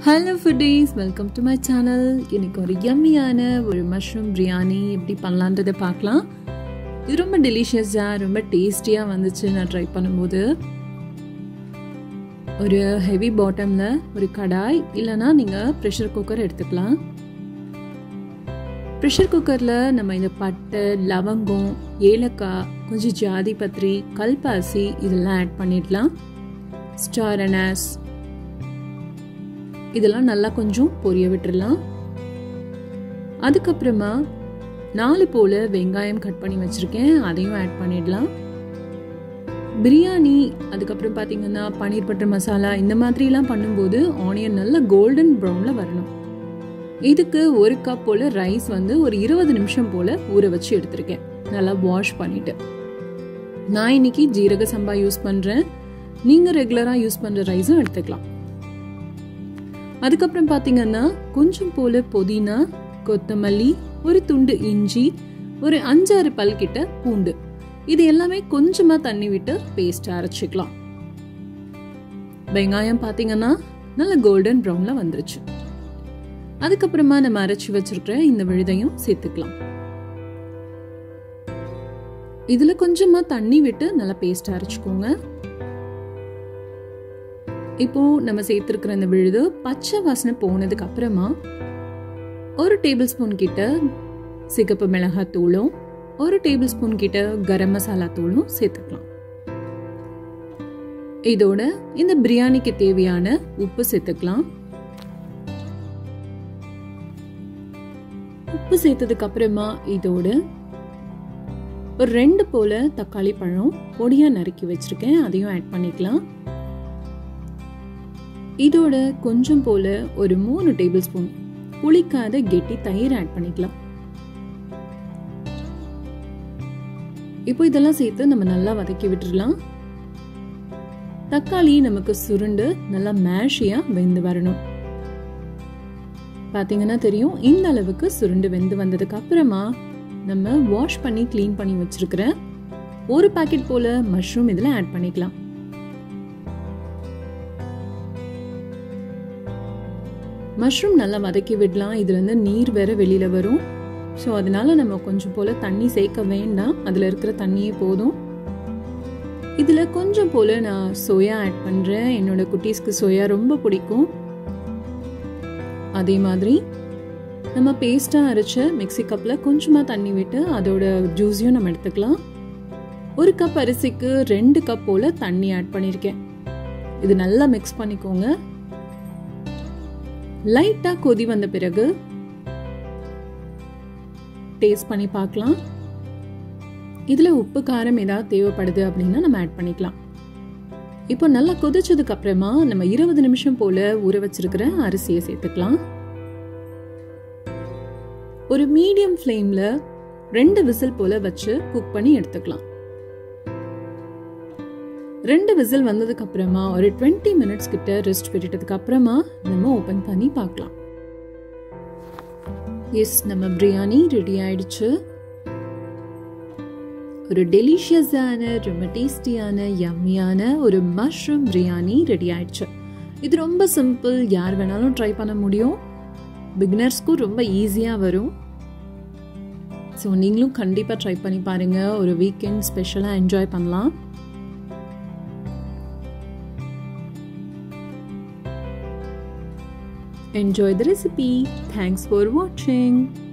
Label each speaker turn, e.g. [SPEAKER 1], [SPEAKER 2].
[SPEAKER 1] Hello foodies welcome to my channel இன்னைக்கு ஒரு யம்மியான ஒரு மஷ்ரூம் பிரியாணி எப்படி பண்ணலான்றதை பார்க்கலாம் இது ரொம்ப டெலிஷியஸாக ரொம்ப டேஸ்டியாக வந்துச்சு நான் ட்ரை பண்ணும்போது ஒரு ஹெவி பாட்டமில் ஒரு கடாய் இல்லைன்னா நீங்கள் ப்ரெஷர் குக்கர் எடுத்துக்கலாம் ப்ரெஷர் குக்கரில் நம்ம இந்த பட்டை லவங்கம் ஏலக்காய் கொஞ்சம் ஜாதி பத்திரி கல்பாசி இதெல்லாம் ஆட் பண்ணிடலாம் ஸ்டார் அனாஸ் இதெல்லாம் நல்லா கொஞ்சம் பொரிய விட்டுடலாம் அதுக்கப்புறமா நாலு போல வெங்காயம் கட் பண்ணி வச்சுருக்கேன் அதையும் ஆட் பண்ணிடலாம் பிரியாணி அதுக்கப்புறம் பார்த்தீங்கன்னா பன்னீர் பட்டர் மசாலா இந்த மாதிரிலாம் பண்ணும்போது ஆனியன் நல்லா கோல்டன் ப்ரௌனில் வரணும் இதுக்கு ஒரு கப் போல் ரைஸ் வந்து ஒரு இருபது நிமிஷம் போல் ஊற வச்சு எடுத்திருக்கேன் நல்லா வாஷ் பண்ணிட்டு நான் இன்னைக்கு ஜீரக சம்பா யூஸ் பண்ணுறேன் நீங்கள் ரெகுலராக யூஸ் பண்ணுற ரைஸும் எடுத்துக்கலாம் அதுக்கப்புறம் பார்த்தீங்கன்னா கொஞ்சம் போல புதினா கொத்தமல்லி ஒரு துண்டு இஞ்சி ஒரு அஞ்சாறு பல் கிட்ட பூண்டு இது எல்லாமே கொஞ்சமா தண்ணி விட்டு பேஸ்ட் அரைச்சிக்கலாம் வெங்காயம் பார்த்தீங்கன்னா நல்ல கோல்டன் ப்ரௌன்ல வந்துருச்சு அதுக்கப்புறமா நம்ம அரைச்சி வச்சிருக்கிற இந்த விழுதையும் சேர்த்துக்கலாம் இதுல கொஞ்சமா தண்ணி விட்டு நல்லா பேஸ்ட் அரைச்சிக்கோங்க இப்போ நம்ம சேர்த்துருக்கிற இந்த விழுது பச்சை வாசனை போனதுக்கு அப்புறமா ஒரு டேபிள் ஸ்பூன் கிட்ட சிகப்பு மிளகாய் தூளும் ஒரு டேபிள் ஸ்பூன் கிட்ட கரம் மசாலா தூளும் சேர்த்துக்கலாம் இதோட இந்த பிரியாணிக்கு தேவையான உப்பு சேர்த்துக்கலாம் உப்பு சேர்த்ததுக்கு அப்புறமா இதோட ஒரு ரெண்டு போல தக்காளி பழம் பொடியா நறுக்கி வச்சிருக்கேன் அதையும் ஆட் பண்ணிக்கலாம் இதோட கொஞ்சம் போல ஒரு மூணு டேபிள் ஸ்பூன் புளிக்காத கெட்டி தயிர் ஆட் பண்ணிக்கலாம் இப்போ இதெல்லாம் சேர்த்து நம்ம நல்லா வதக்கி விட்டுடலாம் தக்காளி நமக்கு சுருண்டு நல்லா மேஷியா வெந்து வரணும் பாத்தீங்கன்னா தெரியும் இந்த அளவுக்கு சுருண்டு வெந்து வந்ததுக்கு அப்புறமா நம்ம வாஷ் பண்ணி க்ளீன் பண்ணி வச்சிருக்கிற ஒரு பாக்கெட் போல மஷ்ரூம் இதுல ஆட் பண்ணிக்கலாம் மஷ்ரூம் நல்லா வதக்கி விடலாம் இதுலேருந்து நீர் வேற வெளியில் வரும் ஸோ அதனால நம்ம கொஞ்சம் போல் தண்ணி சேர்க்க வேண்டாம் அதில் இருக்கிற தண்ணியே போதும் இதில் கொஞ்சம் போல் நான் சோயா ஆட் பண்ணுறேன் என்னோட குட்டீஸ்க்கு சோயா ரொம்ப பிடிக்கும் அதே மாதிரி நம்ம பேஸ்ட்டாக அரைச்ச மிக்சி கப்பில் கொஞ்சமாக தண்ணி விட்டு அதோட ஜூஸையும் நம்ம எடுத்துக்கலாம் ஒரு கப் அரிசிக்கு ரெண்டு கப் போல் தண்ணி ஆட் பண்ணியிருக்கேன் இது நல்லா மிக்ஸ் பண்ணிக்கோங்க லைட்டா கொதி வந்த பிறகு டேஸ்ட் பண்ணி பார்க்கலாம் இதுல உப்பு காரம் ஏதாவது தேவைப்படுது அப்படின்னா நம்ம ஆட் பண்ணிக்கலாம் இப்போ நல்லா கொதிச்சதுக்கு அப்புறமா நம்ம இருபது நிமிஷம் போல ஊற வச்சிருக்கிற அரிசியை சேர்த்துக்கலாம் ஒரு மீடியம் ஃப்ளேம்ல ரெண்டு விசில் போல வச்சு குக் பண்ணி எடுத்துக்கலாம் ரெண்டு விசில் வந்ததுக்கு அப்புறமா ஒரு டுவெண்ட்டி மினிட்ஸ் கிட்ட ரெஸ்ட் விட்டுட்டதுக்கு அப்புறமா நம்ம ஓபன் பண்ணி பார்க்கலாம் எஸ் நம்ம பிரியாணி ரெடி ஆயிடுச்சு ஒரு டெலிஷியஸான ரொம்ப டேஸ்டியான யம்மியான ஒரு மஷ்ரூம் பிரியாணி ரெடி ஆயிடுச்சு இது ரொம்ப சிம்பிள் யார் வேணாலும் ட்ரை பண்ண முடியும் பிகினர்ஸ்க்கும் ரொம்ப ஈஸியாக வரும் ஸோ நீங்களும் கண்டிப்பாக ட்ரை பண்ணி பாருங்கள் ஒரு வீக்கெண்ட் ஸ்பெஷலாக என்ஜாய் பண்ணலாம் Enjoy the recipe. Thanks for watching.